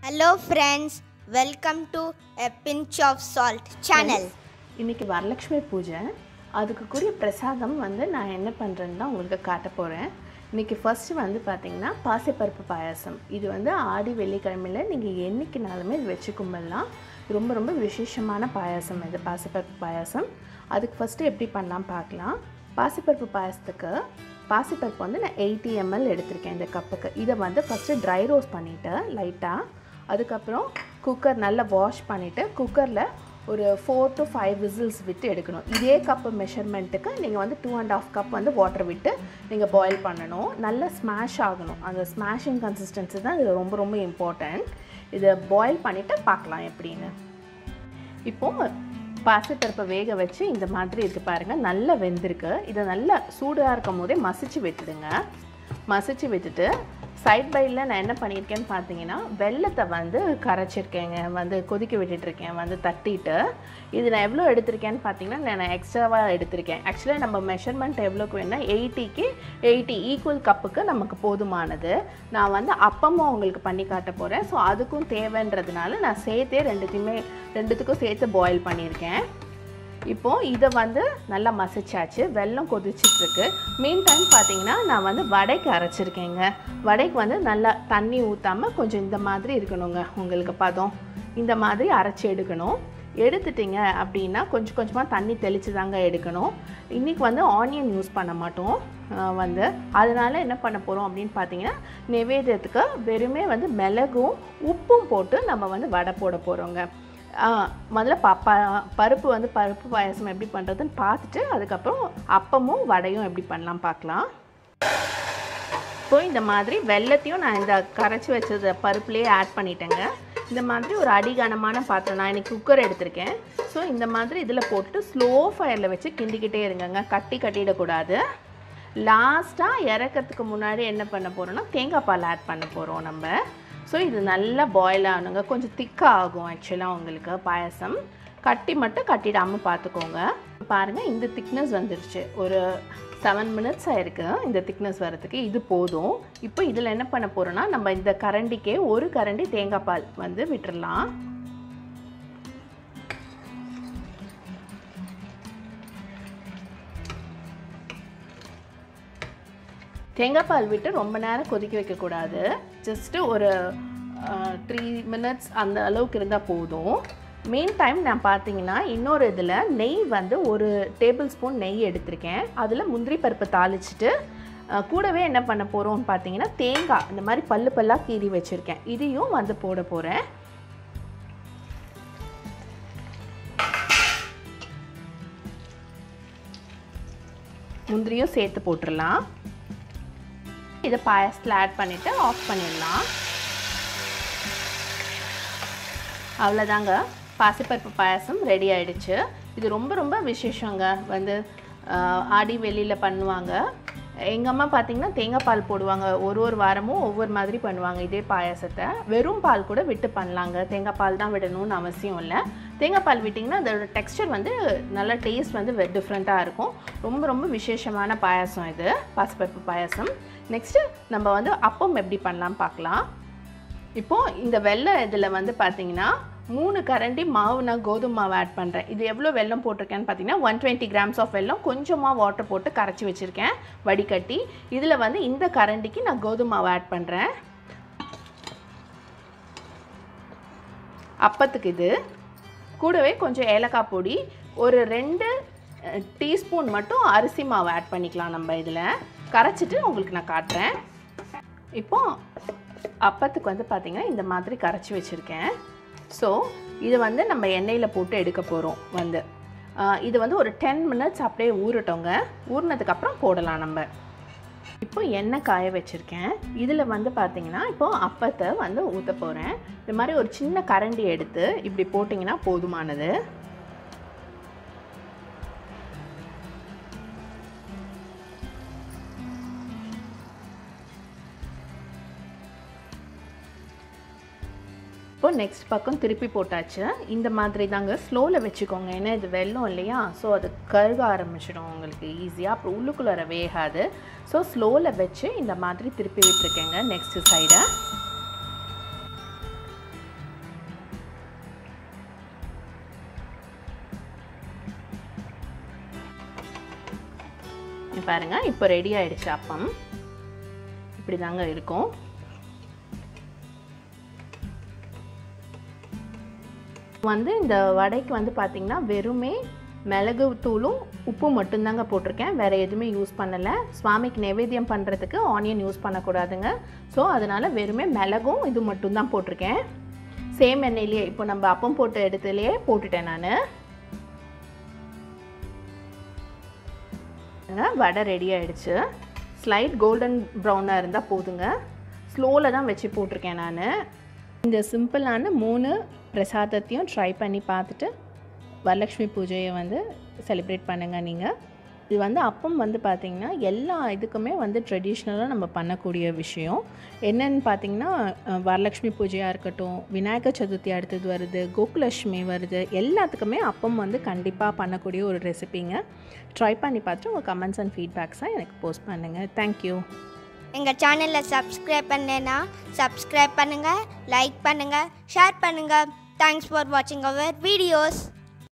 Hello friends, welcome to a pinch of salt channel. இன்னைக்கு வரலட்சுமி பூஜை அதுக்குரிய பிரசாதம் வந்து நான் என்ன பண்ணுறேன்னு தான் உங்களுக்கு காட்ட போகிறேன் இன்றைக்கி ஃபஸ்ட்டு வந்து பார்த்திங்கன்னா பாசிப்பருப்பு பாயாசம் இது வந்து ஆடி வெள்ளிக்கிழமையில் நீங்கள் என்றைக்குனாலுமே இது வச்சு கும்பிடலாம் ரொம்ப ரொம்ப விசேஷமான பாயாசம் இது பாசிப்பருப்பு பாயாசம் அதுக்கு ஃபஸ்ட்டு எப்படி பண்ணலாம் பார்க்கலாம் பாசிப்பருப்பு பாயாசத்துக்கு பாசிப்பருப்பு வந்து நான் எயிட்டி எம்எல் எடுத்திருக்கேன் இந்த கப்புக்கு இதை வந்து ஃபஸ்ட்டு ட்ரை ரோஸ்ட் பண்ணிவிட்டு லைட்டாக அதுக்கப்புறம் குக்கர் நல்லா வாஷ் பண்ணிவிட்டு குக்கரில் ஒரு ஃபோர் டு ஃபைவ் விசில்ஸ் விட்டு எடுக்கணும் இதே கப்பு மெஷர்மெண்ட்டுக்கு நீங்கள் வந்து டூ அண்ட் ஆஃப் கப் வந்து வாட்டர் விட்டு நீங்கள் பாயில் பண்ணணும் நல்லா ஸ்மாஷ் ஆகணும் அந்த ஸ்மாஷிங் கன்சிஸ்டன்சி தான் இது ரொம்ப ரொம்ப இம்பார்ட்டண்ட் இதை பாயில் பண்ணிவிட்டு பார்க்கலாம் எப்படின்னு இப்போது பாசிப்பருப்பை வேக வச்சு இந்த மாதிரி இருக்குது பாருங்கள் நல்லா வெந்திருக்கு இதை நல்லா சூடாக இருக்கும் போதே மசிச்சு விட்டுடுங்க மசிச்சு விட்டுட்டு சைட் பைடில் நான் என்ன பண்ணியிருக்கேன்னு பார்த்தீங்கன்னா வெள்ளத்தை வந்து கரைச்சிருக்கேங்க வந்து கொதிக்க விட்டுட்ருக்கேன் வந்து தட்டிட்டு இது நான் எவ்வளோ எடுத்திருக்கேன்னு பார்த்தீங்கன்னா நான் எக்ஸ்ட்ராவாக எடுத்திருக்கேன் ஆக்சுவலாக நம்ம மெஷர்மெண்ட் எவ்வளோக்கு வேணால் எயிட்டிக்கு எயிட்டி ஈக்குவல் கப்புக்கு நமக்கு போதுமானது நான் வந்து அப்பமும் உங்களுக்கு பண்ணி காட்ட போகிறேன் ஸோ அதுக்கும் தேவைன்றதுனால நான் சேர்த்தே ரெண்டுத்தையுமே ரெண்டுத்துக்கும் சேர்த்து பாயில் பண்ணியிருக்கேன் இப்போது இதை வந்து நல்லா மசிச்சாச்சு வெல்லம் கொதிச்சிட்ருக்கு மீன் டைம் பார்த்தீங்கன்னா நான் வந்து வடைக்கு அரைச்சிருக்கேங்க வடைக்கு வந்து நல்லா தண்ணி ஊற்றாமல் கொஞ்சம் இந்த மாதிரி இருக்கணுங்க உங்களுக்கு பதம் இந்த மாதிரி அரைச்சி எடுக்கணும் எடுத்துட்டிங்க அப்படின்னா கொஞ்சம் கொஞ்சமாக தண்ணி தெளித்து தாங்க எடுக்கணும் இன்றைக்கி வந்து ஆனியன் யூஸ் பண்ண மாட்டோம் ஆஹ் வந்து அதனால என்ன பண்ண போகிறோம் அப்படின்னு பார்த்தீங்கன்னா நெவேத்தியத்துக்கு வெறுமே வந்து மிளகும் உப்பும் போட்டு நம்ம வந்து வடை போட போகிறோங்க முதல்ல ப ப பருப்பு வந்து பருப்பு பாயாசம் எப்படி பண்ணுறதுன்னு பார்த்துட்டு அதுக்கப்புறம் அப்பமும் வடையும் எப்படி பண்ணலாம் பார்க்கலாம் இப்போ இந்த மாதிரி வெள்ளத்தையும் நான் இந்த கரைச்சி வச்சது பருப்புலேயே ஆட் பண்ணிட்டேங்க இந்த மாதிரி ஒரு அடிகனமான பாத்திரம் நான் இன்னைக்கு குக்கர் எடுத்திருக்கேன் ஸோ இந்த மாதிரி இதில் போட்டு ஸ்லோ ஃபயரில் வச்சு கிண்டிக்கிட்டே இருங்கங்க கட்டி கட்டிடக்கூடாது லாஸ்ட்டாக இறக்கிறதுக்கு முன்னாடி என்ன பண்ண போகிறோம்னா தேங்காய் பால் ஆட் பண்ண போகிறோம் நம்ம ஸோ இது நல்லா பாயில் ஆகணுங்க கொஞ்சம் திக்காக ஆகும் ஆக்சுவலாக உங்களுக்கு பாயசம் கட்டி மட்டும் கட்டிடாமல் பார்த்துக்கோங்க பாருங்கள் இந்த திக்னஸ் வந்துருச்சு ஒரு செவன் மினிட்ஸ் ஆயிருக்கு இந்த திக்னஸ் வரதுக்கு இது போதும் இப்போ இதில் என்ன பண்ண போகிறோன்னா நம்ம இந்த கரண்டிக்கே ஒரு கரண்டி தேங்காய் பால் வந்து விட்டுறலாம் தேங்காய் பால் விட்டு ரொம்ப நேரம் கொதிக்க வைக்கக்கூடாது ஜஸ்ட்டு ஒரு த்ரீ மினிட்ஸ் அந்த அளவுக்கு இருந்தால் போதும் மெயின் டைம் நான் பார்த்தீங்கன்னா இன்னொரு இதில் நெய் வந்து ஒரு டேபிள் ஸ்பூன் நெய் எடுத்திருக்கேன் அதில் முந்திரி பருப்பு தாளிச்சிட்டு அஹ், கூடவே என்ன பண்ண போகிறோம்னு பார்த்தீங்கன்னா தேங்காய் இந்த மாதிரி பல்லு பல்லாக கீறி வச்சுருக்கேன் இதையும் வந்து போட போகிறேன் முந்திரியும் சேர்த்து போட்டுடலாம் இதை பாயசத்தில் ஆட் பண்ணிவிட்டு ஆஃப் பண்ணிடலாம் அவ்வளோதாங்க பாசிப்பருப்பு பாயாசம் ரெடி ஆயிடுச்சு இது ரொம்ப ரொம்ப விசேஷங்க வந்து ஆஹ், ஆடி வெளியில் பண்ணுவாங்க எங்கள் அம்மா பார்த்தீங்கன்னா தேங்காய் பால் போடுவாங்க ஒரு ஒரு வாரமும் ஒவ்வொரு மாதிரி பண்ணுவாங்க இதே பாயாசத்தை வெறும் பால் கூட விட்டு பண்ணலாங்க தேங்காய் பால் தான் விடணும்னு அவசியம் இல்லை தேங்காய் பால் விட்டிங்கன்னா அதோட டெக்ஸ்டர் வந்து நல்ல டேஸ்ட் வந்து டிஃப்ரெண்ட்டாக இருக்கும் ரொம்ப ரொம்ப விசேஷமான பாயாசம் இது பாசிப்பருப்பு பாயாசம் நெக்ஸ்ட்டு நம்ம வந்து அப்பம் எப்படி பண்ணலாம் பார்க்கலாம் இப்போது இந்த வெள்ளை இதில் வந்து பார்த்தீங்கன்னா மூணு கரண்டி மாவு நான் கோதுமை மாவு ஆட் பண்ணுறேன் இது எவ்வளோ வெல்லம் போட்டிருக்கேன்னு பார்த்தீங்கன்னா ஒன் டுவெண்ட்டி கிராம்ஸ் ஆஃப் வெல்லம் கொஞ்சமாக வாட்டர் போட்டு கரைச்சி வச்சுருக்கேன் வடிகட்டி இதில் வந்து இந்த கரண்டிக்கு நான் கோதுமை மாவு ஆட் பண்ணுறேன் அப்பத்துக்கு இது கூடவே கொஞ்சம் ஏலக்காய் பொடி ஒரு ரெண்டு டீஸ்பூன் மட்டும் அரிசி மாவு ஆட் பண்ணிக்கலாம் நம்ம இதில் கரைச்சிட்டு உங்களுக்கு நான் காட்டுறேன் இப்போ அப்பத்துக்கு வந்து பார்த்திங்கன்னா இந்த மாதிரி கரைச்சி வச்சுருக்கேன் ஸோ இது வந்து நம்ம எண்ணெயில் போட்டு எடுக்க போகிறோம் வந்து ஆஹ் இது வந்து ஒரு டென் மினிட்ஸ் அப்படியே ஊறட்டோங்க ஊறினதுக்கப்புறம் போடலாம் நம்ம இப்போ எண்ணெய் காய வச்சுருக்கேன் இதில் வந்து பார்த்தீங்கன்னா இப்போ அப்பத்தை வந்து ஊற்ற போகிறேன் இது மாதிரி ஒரு சின்ன கரண்டி எடுத்து இப்படி போட்டிங்கன்னா போதுமானது இப்போ நெக்ஸ்ட் பக்கம் திருப்பி போட்டாச்சு இந்த மாதிரி தாங்க ஸ்லோவில் வச்சுக்கோங்க ஏன்னா இது வெள்ளம் இல்லையா ஸோ அது கருக ஆரம்பிச்சிடும் உங்களுக்கு ஈஸியாக அப்புறம் உள்ளுக்குள்ளார வேகாது ஸோ ஸ்லோவில் வச்சு இந்த மாதிரி திருப்பி விட்டுருக்கேங்க நெக்ஸ்ட் சைடை இங்க பாருங்க இப்போ ரெடி ஆயிடுச்சு அப்பம் இப்படி தாங்க இருக்கும் வந்து இந்த வடைக்கு வந்து பார்த்திங்கன்னா வெறுமே மிளகு தூளும் உப்பு மட்டும்தாங்க போட்டிருக்கேன் வேறு எதுவுமே யூஸ் பண்ணலை சுவாமிக்கு நைவேத்தியம் பண்ணுறதுக்கு ஆனியன் யூஸ் பண்ணக்கூடாதுங்க ஸோ அதனால் வெறுமே மிளகும் இது மட்டும்தான் போட்டிருக்கேன் சேம் எண்ணெயிலேயே இப்போ நம்ம அப்பம் போட்ட இடத்துலையே போட்டுட்டேன் நான் வடை ரெடி ஆயிடுச்சு ஸ்லைட் கோல்டன் ப்ரௌனாக இருந்தால் போதுங்க ஸ்லோவில் தான் வச்சு போட்டிருக்கேன் நான் இந்த சிம்பிளான மூணு பிரசாதத்தையும் ட்ரை பண்ணி பார்த்துட்டு வரலக்ஷ்மி பூஜையை வந்து செலிப்ரேட் பண்ணுங்கள் நீங்கள் இது வந்து அப்பம் வந்து பார்த்திங்கன்னா எல்லா இதுக்குமே வந்து ட்ரெடிஷ்னலாக நம்ம பண்ணக்கூடிய விஷயம் என்னென்னு பார்த்தீங்கன்னா அஹ், வரலக்ஷ்மி பூஜையாக இருக்கட்டும் விநாயகர் சதுர்த்தி அடுத்தது வருது கோகுலட்சுமி வருது எல்லாத்துக்குமே அப்பம் வந்து கண்டிப்பாக பண்ணக்கூடிய ஒரு ரெசிபிங்க ட்ரை பண்ணி பார்த்துட்டு உங்கள் கமெண்ட்ஸ் அண்ட் ஃபீட்பேக்ஸை எனக்கு போஸ்ட் பண்ணுங்கள் தேங்க்யூ எங்கள் சேனலை சப்ஸ்கிரைப் பண்ணேன்னா சப்ஸ்கிரைப் பண்ணுங்கள் லைக் பண்ணுங்கள் ஷேர் பண்ணுங்கள் தேங்க்ஸ் ஃபார் வாட்சிங் அவர் வீடியோஸ்